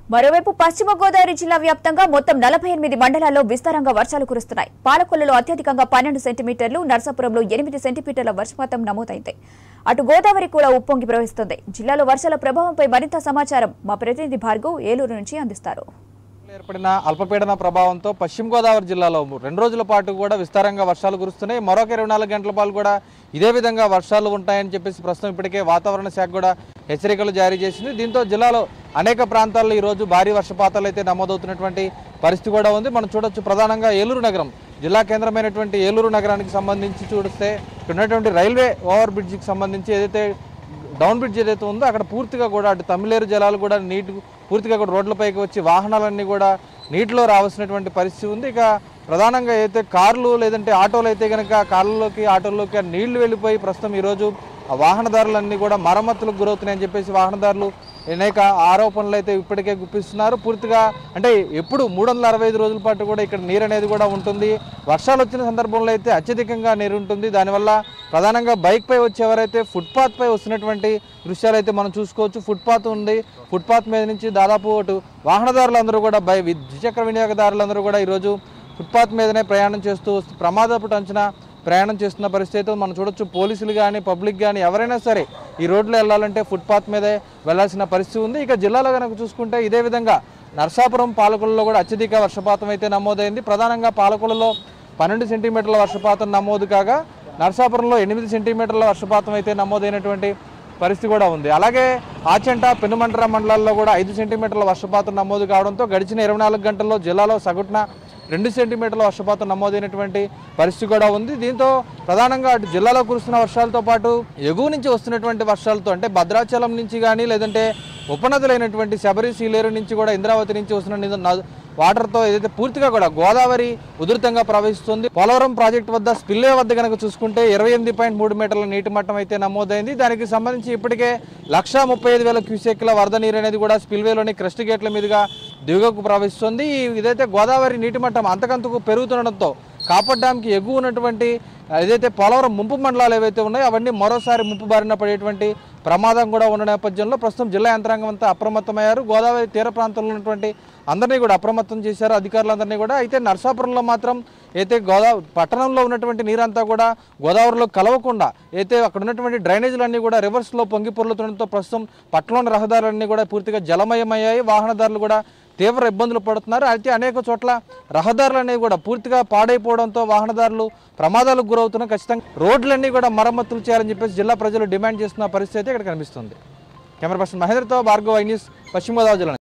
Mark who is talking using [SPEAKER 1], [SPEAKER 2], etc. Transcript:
[SPEAKER 1] మరోవైపు పశ్చిమ గోదావరి జిల్లా వ్యాప్తంగా మొత్తం నలభై ఎనిమిది మండలాల్లో విస్తారంగా వర్షాలు కురుస్తున్నాయి పాలకొల్లులో అత్యధికంగా పన్నెండు సెంటీమీటర్లు నర్సాపురంలో ఎనిమిది సెంటీమీటర్ల వర్షపాతం నమోదైంది అటు గోదావరి కూడా ఉప్పొంగి ప్రవహిస్తుంది జిల్లాలో వర్షాల ప్రభావంపై మరింత సమాచారం మా ప్రతినిధి భార్గవ్ ఏలూరు నుంచి అందిస్తారు
[SPEAKER 2] ఏర్పడిన అల్పపీడన ప్రభావంతో పశ్చిమ గోదావరి జిల్లాలో రెండు రోజుల పాటు కూడా విస్తారంగా వర్షాలు కురుస్తున్నాయి మరొక ఇరవై నాలుగు గంటల పాటు కూడా ఇదే విధంగా వర్షాలు ఉంటాయని చెప్పేసి ప్రస్తుతం ఇప్పటికే వాతావరణ శాఖ కూడా హెచ్చరికలు జారీ చేసింది దీంతో జిల్లాలో అనేక ప్రాంతాల్లో ఈరోజు భారీ వర్షపాతాలు అయితే నమోదవుతున్నటువంటి పరిస్థితి కూడా ఉంది మనం చూడొచ్చు ప్రధానంగా ఏలూరు నగరం జిల్లా కేంద్రమైనటువంటి ఏలూరు నగరానికి సంబంధించి చూస్తే ఇక్కడ ఉన్నటువంటి రైల్వే ఓవర్ బ్రిడ్జికి సంబంధించి ఏదైతే డౌన్ బ్రిడ్జ్ ఏదైతే ఉందో అక్కడ పూర్తిగా కూడా అటు తమిళేరు జలాలు కూడా నీటి పూర్తిగా కూడా రోడ్లపైకి వచ్చి వాహనాలన్నీ కూడా నీటిలో రావాల్సినటువంటి పరిస్థితి ఉంది ఇక ప్రధానంగా అయితే కార్లు లేదంటే ఆటోలు అయితే కనుక కార్లలోకి ఆటోల్లోకి ఆ నీళ్లు వెళ్ళిపోయి ప్రస్తుతం ఈరోజు ఆ వాహనదారులన్నీ కూడా మరమ్మతులకు గురవుతున్నాయని చెప్పేసి వాహనదారులు అనేక ఆరోపణలు అయితే ఇప్పటికే గుప్పిస్తున్నారు పూర్తిగా అంటే ఎప్పుడు మూడు వందల అరవై ఐదు రోజుల పాటు కూడా ఇక్కడ నీరు అనేది కూడా ఉంటుంది వర్షాలు వచ్చిన సందర్భంలో అయితే అత్యధికంగా నీరు ఉంటుంది దానివల్ల ప్రధానంగా బైక్ పై వచ్చేవారైతే ఫుట్పాత్ పై వస్తున్నటువంటి దృశ్యాలు అయితే మనం చూసుకోవచ్చు ఫుట్పాత్ ఉంది ఫుట్పాత్ మీద నుంచి దాదాపు అటు వాహనదారులందరూ కూడా బై వి- ద్విచక్ర వినియోగదారులందరూ కూడా ఈరోజు ఫుట్పాత్ మీదనే ప్రయాణం చేస్తూ ప్రమాదపు అంచనా ప్రయాణం చేస్తున్న పరిస్థితి అయితే మనం చూడొచ్చు పోలీసులు కానీ పబ్లిక్ కానీ ఎవరైనా సరే ఈ రోడ్లో వెళ్ళాలంటే ఫుట్పాత్ మీదే వెళ్ళాల్సిన పరిస్థితి ఉంది ఇక జిల్లాలో కనుక చూసుకుంటే ఇదే విధంగా నర్సాపురం పాలకొల్లులో కూడా అత్యధిక వర్షపాతం అయితే నమోదైంది ప్రధానంగా పాలకొల్లులో పన్నెండు సెంటీమీటర్ల వర్షపాతం నమోదు కాగా నర్సాపురంలో ఎనిమిది సెంటీమీటర్ల వర్షపాతం అయితే నమోదైనటువంటి పరిస్థితి కూడా ఉంది అలాగే ఆచంట పెనుమంటర మండలాల్లో కూడా ఐదు సెంటీమీటర్ల వర్షపాతం నమోదు కావడంతో గడిచిన ఇరవై నాలుగు గంటల్లో జిల్లాలో సగటున రెండు సెంటీమీటర్ల వర్షపాతం నమోదైనటువంటి పరిస్థితి కూడా ఉంది దీంతో ప్రధానంగా అటు జిల్లాలో కురుస్తున్న వర్షాలతో పాటు ఎగువ నుంచి వస్తున్నటువంటి వర్షాలతో అంటే భద్రాచలం నుంచి కానీ లేదంటే ఉపనదులైనటువంటి శబరి సీలేరు నుంచి కూడా ఇంద్రావతి నుంచి వస్తున్న నిద- నద- వాటర్తో ఏదైతే పూర్తిగా కూడా గోదావరి ఉధృతంగా ప్రవహిస్తుంది పోలవరం ప్రాజెక్టు వద్ద స్పిల్లే వద్ద కనుక చూసుకుంటే ఇరవై ఎనిమిది పాయింట్ మూడు మీటర్ల నీటి మట్టం అయితే నమోదైంది దానికి సంబంధించి ఇప్పటికే లక్షా ముప్పై ఐదు వేల క్యూసెక్ల వరద నీరు అనేది కూడా స్పిల్వేలోని క్రస్ట్ గేట్ల మీదుగా దిగువకు ప్రవహిస్తుంది ఈ ఇదైతే గోదావరి నీటి మట్టం అంతకంతకు పెరుగుతుండడంతో కాపర్ డ్యాంకి ఎగువ ఉన్నటువంటి ఏదైతే పోలవరం ముంపు మండలాలు ఏవైతే ఉన్నాయో అవన్నీ మరోసారి ముంపు బారిన పడేటువంటి ప్రమాదం కూడా ఉన్న నేపథ్యంలో ప్రస్తుతం జిల్లా యంత్రాంగం అంతా అప్రమత్తమయ్యారు గోదావరి తీర ప్రాంతంలో ఉన్నటువంటి అందరినీ కూడా అప్రమత్తం చేశారు అధికారులందరినీ కూడా అయితే నర్సాపురంలో మాత్రం అయితే గోదావరి పట్టణంలో ఉన్నటువంటి నీరంతా కూడా గోదావరిలో కలవకుండా అయితే అక్కడ ఉన్నటువంటి డ్రైనేజీలన్నీ కూడా రివర్స్లో పొంగి పొర్లుతుండడంతో ప్రస్తుతం పట్టణంలోని రహదారులన్నీ కూడా పూర్తిగా జలమయమయ్యాయి వాహనదారులు కూడా తీవ్ర ఇబ్బందులు పడుతున్నారు అయితే అనేక చోట్ల రహదారులు అనేవి కూడా పూర్తిగా పాడైపోవడంతో వాహనదారులు ప్రమాదాలకు గురవుతున్న ఖచ్చితంగా రోడ్లన్నీ కూడా మరమ్మతులు చేయాలని చెప్పేసి జిల్లా ప్రజలు డిమాండ్ చేస్తున్న పరిస్థితి అయితే ఇక్కడ కనిపిస్తుంది కెమెరా పర్సన్ మహేంద్రతో భార్గవ్ ఐ న్యూస్ పశ్చిమ గోదావరి జిల్లా